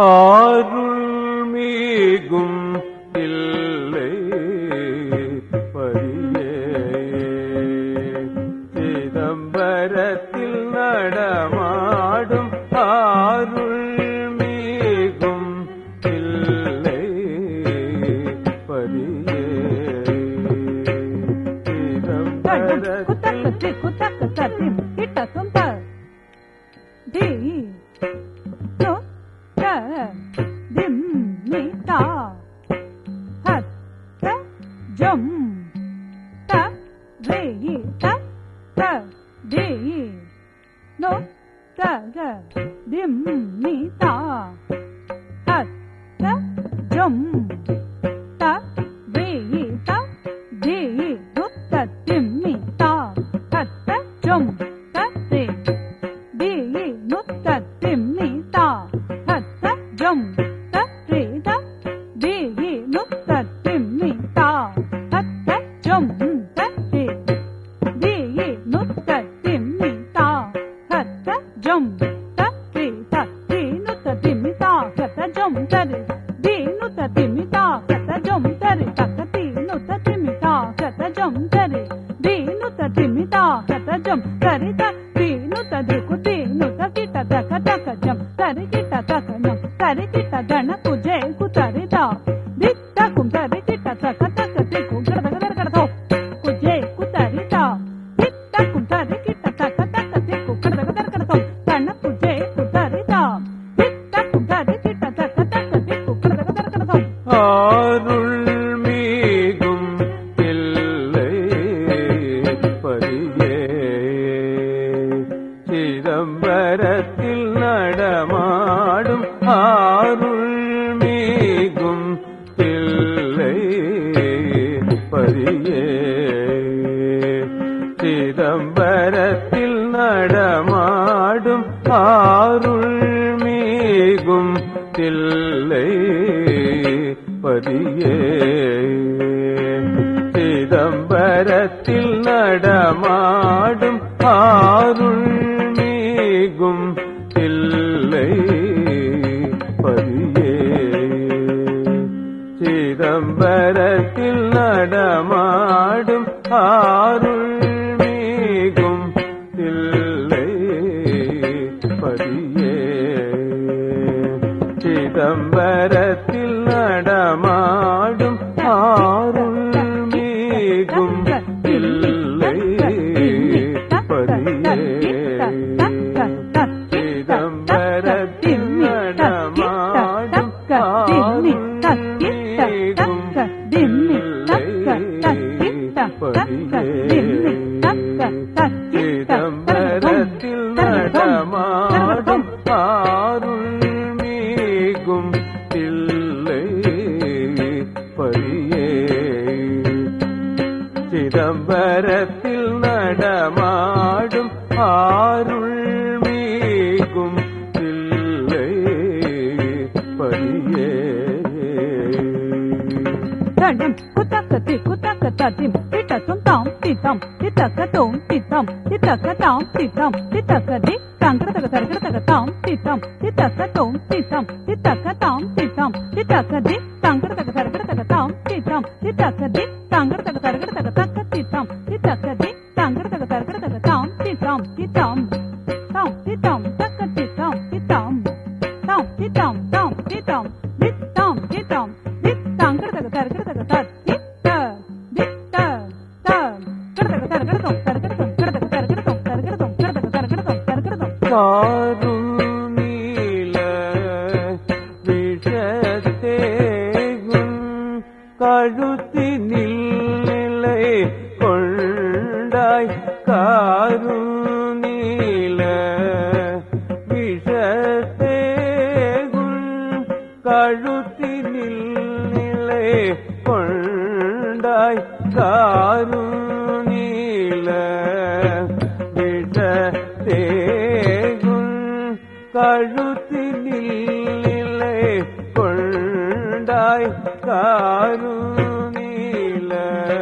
ஆருள் மீகும் இல்லை பரியே சிதம்பரத்தில் நடமாடும் ஆருள் மீகும் இல்லை பரியே குத்தக்கத்தி சிதம்பரத்தில் குத்தக்கத்தி கிட்ட சொந்த தி நோ த திம் நி தா ஹத் த ஜம் த ரே இ த த தி நோ த க திம் நி தா ஹத் த ஜம் த ரே இ த தி நோ த திம் நி தா ஹத் த ஜம் த ரே தி நோ த திம் நி தா ஹத் த ஜம் த ரே த தி நோ த திம் நி தா ஹத் த ஜம் த ரே தி நோ த திம் நி தா ஹத் த ஜம் த ரே த தி நோ த திம் நி தா ஹத் த ஜம் த ரே தி நோ த திம் நி தா ஹத் த ஜம் த ரே த க தி நோ த திம் நி தா ஹத் த ஜம் த ரே தி நோ த திம் நி தா ஹத் த ஜம் த ரே த தி நோ த தி கு தி நோ த கி ட த க த க ஜம் த ரே கி ட த க ஜம் த ரே கி ட த ன கு ஜே கு த ரே த தி த கு த ரே கி ட த க த க தி கு க ட க ட க ட த கு ஜே கு த ரே த தி த கு த ரே கி ட த க த க தி கு க ட க ட க ட த த ன கு ஜே கு த ரே த தி த கு த ரே கி ட த க த க தி கு க ட க ட க ட த ஆருள் மீகும் இல்லை பரியே சிதம்பரத்தில் நடமாடும் ஆருள் மீகும் இல்லை பரியே சிதம்பரத்தில் நடமாடும் ஆருள் மீகும் தில்லை பதியே சிதம்பரத்தில் நடமாடும் ஆருள் மீகும் தில்லை பதியே சிதம்பரத்தில் நடமாடும் ஆருள் மீகும் தில்லை பதியே சிதம்பரத்தில் நடமாடும் ஆருள் மீகும் தில்லை பதியே சிதம்பரத்தில் நடமாடும் ஆருள் மீகும் சிதம்பரத்தில் நடமாடும் ஆருள் மீகும் தில்லை பரியே சிதம்பரத்தில் நடமாடும் ஆருள் மீகும் தில்லை பரியே தடம் குத்தக்கத்தி குத்தக்கத்தாத்திம் திட்டத்தும் தாம் தித்தம் தித்தக்கத்தும் தித்தம் தித்தக்கத்தாம் தித்தம் தித்தக்கதி தங்கடதக தரகடதக தாம் தித்தம் தித்தக்கத்தும் தித்தம் தித்தக்கத்தாம் தித்தம் தித்தக்கதி தங்கடதக தரகடதக தாம் தித்தம் தித்தக்கதி தங்கடதக தரகடதக தக்க தித்தம் தித்தக்கதி தங்கடதக தரகடதக தாம் தித்தம் தித்தம் தாம் தித்தம் தக்க தித்தம் தித்தம் தாம் தித்தம் தாம் தித்தம் தித்தம் தித்தம் தித்தம் கடதக தரகடதக தத் தித்த தித்த தம் கடதக தரகடதம் தரகடதம் கடதக தரகடதம் தரகடதம் கடதக தரகடதம் தரகடதம் காருநீல விஷத்தேகும் கழுத்தினில் நிலை கொண்டாய் காருநீல விஷத்தேகும் கழுத்தினில் நிலை கொண்டாய் காருநீல விஷத்தேகும் கழுத்தினில் நிலை கொண்டாய் காருநீல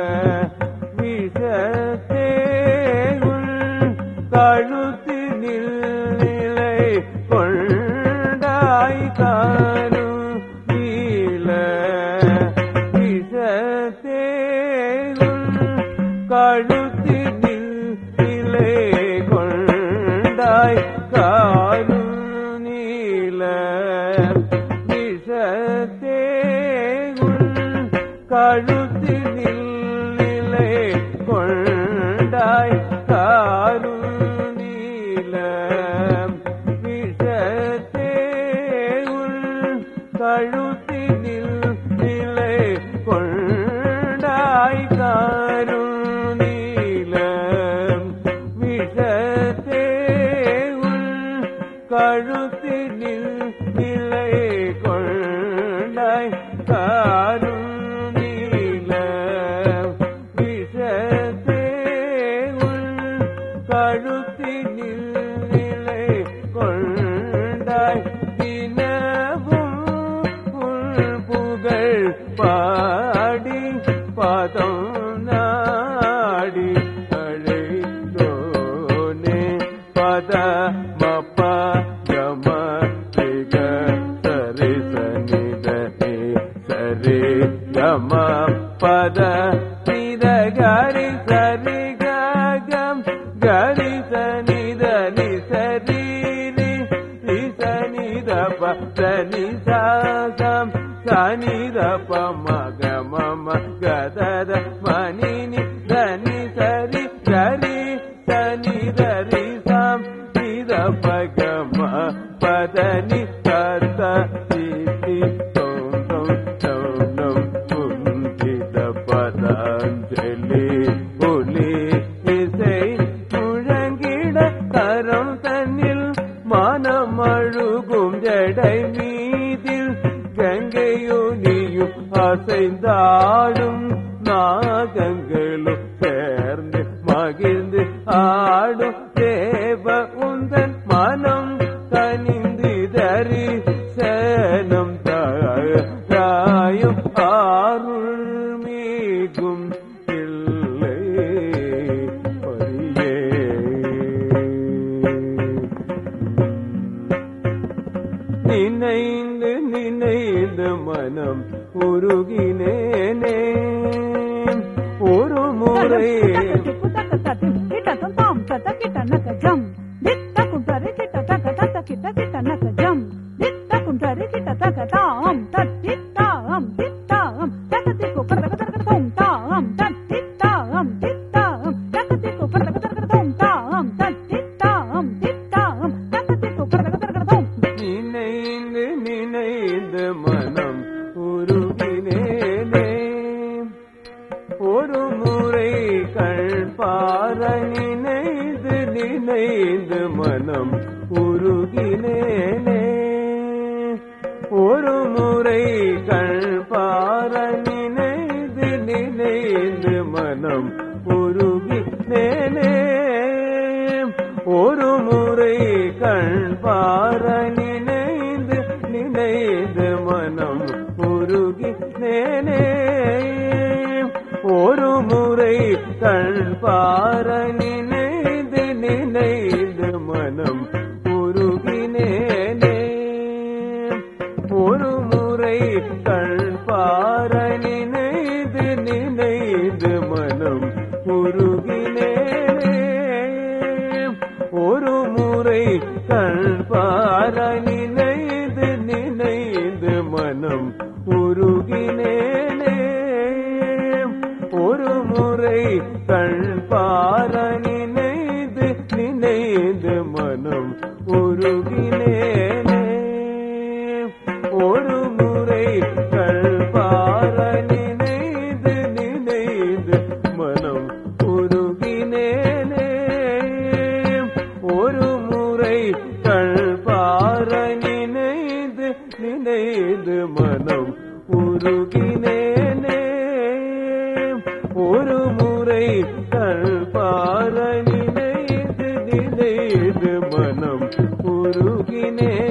விஷத்தேகுள் கழுத்தினில் நிலை கொண்டாய் காரு கழுத்தினில் நிலை கொண்டாய் காரு நீலம் விஷத்தே உள் கழுத்தினில் நிலை கொண்டாய் காரு நீலம் விஷத்தே உள் கழுத்தினில் நிலை கொண்டாய் காரும் நீல விஷத்தே உள் கழுத்தினில் நிலை கொண்டாய் தினவும் உள் புகழ் பாடி பதம் நாடி அழைத்தோனே பத மப்ப கம திக சரி சனித சரி கம பத நித கரி சரி கம் கரி சனித நி சரி ரி ரி சனித ப சனி சாசம் சனித ப மக மம கதத மணி நி தனி சரி கரி சனி தரி சாம் நித பகம பதனி கத திதி தொம் தொம் தொம் குந்தித பதாஞ்சலி ஒலி இசை முழங்கிட கரம் தன்னில் மனமழுகும் ஜடை மீதில் கங்கையொலியும் அசைந்தாடும் நாகங்களும் சேர்ந்து மகிழ்ந்து ஆடும் தேவ உந்தன் மனம் கனிந்து தரி சேனம் தாயும் ஆருள் மீகும் இல்லை பரியே நினைந்து நினைந்து மனம் உருகினேனே ஒரு முறை நினைந்து நினைந்து மனம் உருகினேனே ஒரு முறை கண் பார நினைந்து நினைந்து மனம் உருகினேனே ஒரு முறை கண் பார நினைந்து நினைந்து மனம் உருகினேனே ஒரு முறை கண் பார நினைந்து நினைந்து மனம் உருகினேனே ஒரு முறை கண் பார நினைந்து நினைந்து மனம் உருகினேனே ஒரு முறை கண் பார நினைந்து நினைந்து மனம் உருகினேனே ஒரு முறை கண் பார நினைந்து நினைந்து மனம் உருகினேனே ஒரு முறை கண் பார நினைந்து நினைந்து மனம் உருகினேனே ஒரு முறை கண் பார நினைந்து நினைந்து மனம் உருகினேனே ஒரு முறை கண் பார நினைந்து நினைந்து மனம் உருகினேனே ஒரு முறை கண் பார நினைந்து நினைந்து மனம் உருகினே